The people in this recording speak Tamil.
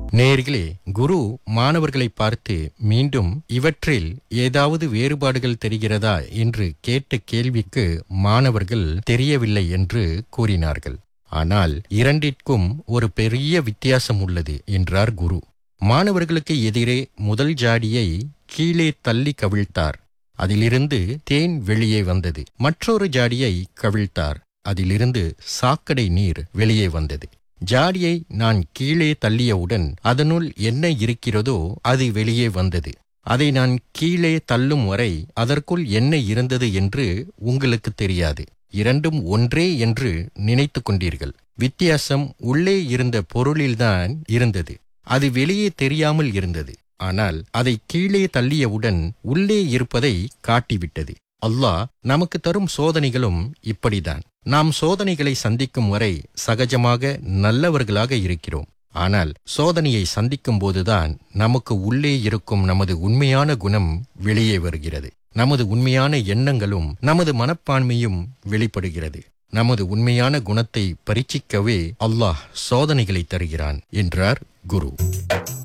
நேர்களே குரு மாணவர்களை பார்த்து மீண்டும் இவற்றில் ஏதாவது வேறுபாடுகள் தெரிகிறதா என்று கேட்ட கேள்விக்கு மாணவர்கள் தெரியவில்லை என்று கூறினார்கள் ஆனால் இரண்டிற்கும் ஒரு பெரிய வித்தியாசம் உள்ளது என்றார் குரு மாணவர்களுக்கு எதிரே முதல் ஜாடியை கீழே தள்ளி கவிழ்த்தார் அதிலிருந்து தேன் வெளியே வந்தது மற்றொரு ஜாடியை கவிழ்த்தார் அதிலிருந்து சாக்கடை நீர் வெளியே வந்தது ஜாடியை நான் கீழே தள்ளியவுடன் அதனுள் என்ன இருக்கிறதோ அது வெளியே வந்தது அதை நான் கீழே தள்ளும் வரை அதற்குள் என்ன இருந்தது என்று உங்களுக்கு தெரியாது இரண்டும் ஒன்றே என்று நினைத்துக் கொண்டீர்கள் வித்தியாசம் உள்ளே இருந்த பொருளில்தான் இருந்தது அது வெளியே தெரியாமல் இருந்தது ஆனால் அதை கீழே தள்ளியவுடன் உள்ளே இருப்பதை காட்டிவிட்டது அல்லாஹ் நமக்கு தரும் சோதனைகளும் இப்படிதான் நாம் சோதனைகளை சந்திக்கும் வரை சகஜமாக நல்லவர்களாக இருக்கிறோம் ஆனால் சோதனையை சந்திக்கும் போதுதான் நமக்கு உள்ளே இருக்கும் நமது உண்மையான குணம் வெளியே வருகிறது நமது உண்மையான எண்ணங்களும் நமது மனப்பான்மையும் வெளிப்படுகிறது நமது உண்மையான குணத்தை பரீட்சிக்கவே அல்லாஹ் சோதனைகளை தருகிறான் என்றார் குரு